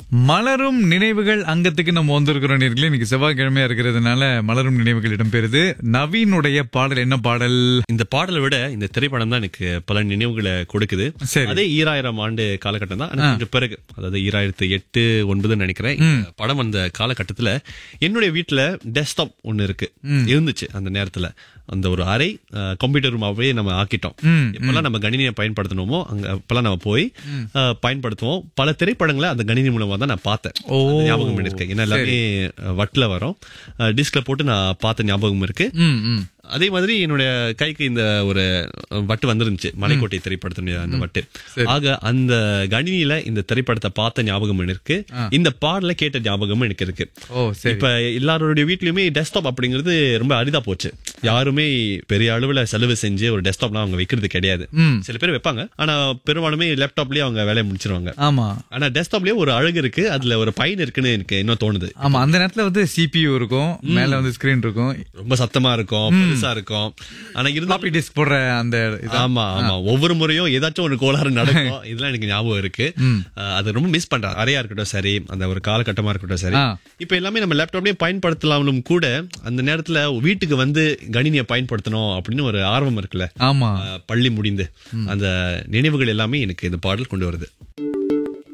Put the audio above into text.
மலரும் நினைவுகள் அங்கத்துக்கு நம்ம வந்திருக்கிறோம் நேர்களே இன்னைக்கு செவ்வாய்க்கிழமையா இருக்கிறதுனால மலரும் நினைவுகள் இடம்பெறுது நவீனுடைய பாடல் என்ன பாடல் இந்த பாடலை விட இந்த திரைப்படம் தான் எனக்கு பல நினைவுகளை கொடுக்குது சரி. அதே ஈராயிரம் ஆண்டு காலகட்டம் தான் ஆனா கொஞ்சம் பிறகு அதாவது ஈராயிரத்து எட்டு ஒன்பதுன்னு நினைக்கிறேன் இந்த படம் அந்த காலகட்டத்துல என்னுடைய வீட்டுல டெஸ்க்டாப் ஒண்ணு இருக்கு இருந்துச்சு அந்த நேரத்துல அந்த ஒரு அறை கம்ப்யூட்டர் ரூமாவே நம்ம ஆக்கிட்டோம் எப்பெல்லாம் நம்ம கணினியை பயன்படுத்தணுமோ அங்க அப்பெல்லாம் நம்ம போய் அஹ், பயன்படுத்துவோம் பல திரைப்படங்களை அந்த கணினி மூலமா தான் நான் பார்த்தேன் ஓ. அந்த ஞாபகம் இருக்கு ஏன்னா எல்லாமே அஹ், வட்டுல வரும் டிஸ்க்ல போட்டு நான் பார்த்த ஞாபகம் இருக்கு ம் ம் அதே மாதிரி என்னுடைய கைக்கு இந்த ஒரு வட்டு வந்துருந்துச்சு மலைக்கோட்டை திரைப்படத்தினுடைய அந்த வட்டு ஆக அந்த கணினியில இந்த திரைப்படத்தை பார்த்த ஞாபகம் இருக்கு இந்த பாடல கேட்ட ஞாபகமும் எனக்கு இருக்கு ஓ சரி இப்ப எல்லாருடைய வீட்லயுமே டெஸ்க்டாப் அப்படிங்கிறது ரொம்ப அரிதா போச்சு யாருமே பெரிய அளவுல செலவு செஞ்சு ஒரு டெஸ்க்டாப்லாம் அவங்க வைக்கிறது கிடையாது ம். சில பேர் வைப்பாங்க ஆனா பெரும்பாலுமே லேப்டாப்லயே அவங்க வேலையை முடிச்சிருவாங்க ஆமா ஆனா டெஸ்க்டாப்லயே ஒரு அழகு இருக்கு அதுல ஒரு பயன் இருக்குன்னு எனக்கு இன்னும் தோணுது ஆமா அந்த நேரத்துல வந்து சிபியூ இருக்கும் மேல வந்து ஸ்கிரீன் இருக்கும் ரொம்ப சத்தமா இருக்கும் பெருசா இருக்கும் ஆனா இருந்தாலும் ஃபிளாப்பி டிஸ்க் போடுற அந்த இது ஆமா ஆமா ஒவ்வொரு முறையும் ஏதாச்சும் ஒரு கோளாறு நடக்கும் இதெல்லாம் எனக்கு ஞாபகம் இருக்கு அஹ் அது ரொம்ப மிஸ் பண்றேன் அறையா இருக்கட்டும் சரி அந்த ஒரு காலகட்டமா இருக்கட்டும் சரி ஆ. இப்ப எல்லாமே நம்ம லேப்டாப்லயே பயன்படுத்தலாம்னு கூட அந்த நேரத்துல வீட்டுக்கு வந்து கணினியை பயன்படுத்தணும் அப்படின்னு ஒரு ஆர்வம் இருக்குல்ல ஆமா அஹ் பள்ளி முடிந்து அந்த நினைவுகள் எல்லாமே எனக்கு இந்த பாடல் கொண்டு வருது